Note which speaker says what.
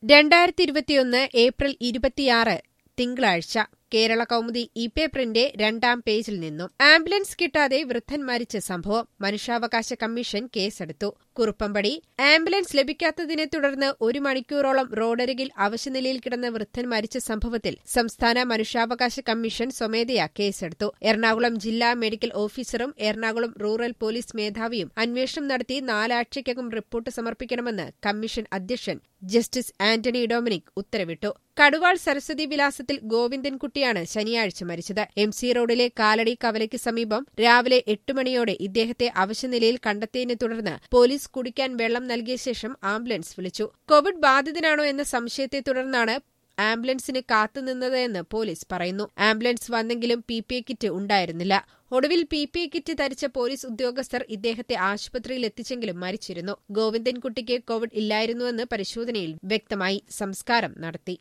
Speaker 1: രണ്ടായിരത്തി ഇരുപത്തിയൊന്ന് ഏപ്രിൽ ഇരുപത്തിയാറ് തിങ്കളാഴ്ച കേരള കൗമുദി ഇ പേപ്പറിന്റെ രണ്ടാം പേജിൽ നിന്നും ആംബുലൻസ് കിട്ടാതെ വൃദ്ധൻ മരിച്ച സംഭവം മനുഷ്യാവകാശ കമ്മീഷൻ കേസെടുത്തു കുറുപ്പമ്പടി ആംബുലൻസ് ലഭിക്കാത്തതിനെ തുടർന്ന് ഒരു മണിക്കൂറോളം റോഡരികിൽ അവശനിലയിൽ കിടന്ന വൃദ്ധൻ മരിച്ച സംഭവത്തിൽ സംസ്ഥാന മനുഷ്യാവകാശ കമ്മീഷൻ സ്വമേധയാ കേസെടുത്തു എറണാകുളം ജില്ലാ മെഡിക്കൽ ഓഫീസറും എറണാകുളം റൂറൽ പോലീസ് മേധാവിയും അന്വേഷണം നടത്തി നാലാഴ്ചയ്ക്കകം റിപ്പോർട്ട് സമർപ്പിക്കണമെന്ന് കമ്മീഷൻ അധ്യക്ഷൻ ജസ്റ്റിസ് ആന്റണി ഡൊമിനിക് ഉത്തരവിട്ടു കടുവാൾ സരസ്വതി വിലാസത്തിൽ ഗോവിന്ദൻകുട്ടിയാണ് ശനിയാഴ്ച മരിച്ചത് എം സി റോഡിലെ കാലടി കവലയ്ക്ക് സമീപം രാവിലെ എട്ട് മണിയോടെ ഇദ്ദേഹത്തെ അവശനിലയിൽ കണ്ടെത്തിയതിനെ തുടർന്ന് പോലീസ് കുടിക്കാൻ വെള്ളം നൽകിയ ശേഷം ആംബുലൻസ് വിളിച്ചു കോവിഡ് ബാധിതനാണോ എന്ന സംശയത്തെ തുടർന്നാണ് ആംബുലൻസിന് കാത്തുനിന്നത് എന്ന് പോലീസ് പറയുന്നു ആംബുലൻസ് വന്നെങ്കിലും പി പി കിറ്റ് ഉണ്ടായിരുന്നില്ല ഒടുവിൽ പി പി കിറ്റ് ധരിച്ച പോലീസ് ഉദ്യോഗസ്ഥർ ഇദ്ദേഹത്തെ ആശുപത്രിയിൽ എത്തിച്ചെങ്കിലും മരിച്ചിരുന്നു ഗോവിന്ദൻകുട്ടിക്ക് കോവിഡ് ഇല്ലായിരുന്നുവെന്ന് പരിശോധനയിൽ വ്യക്തമായി സംസ്കാരം നടത്തി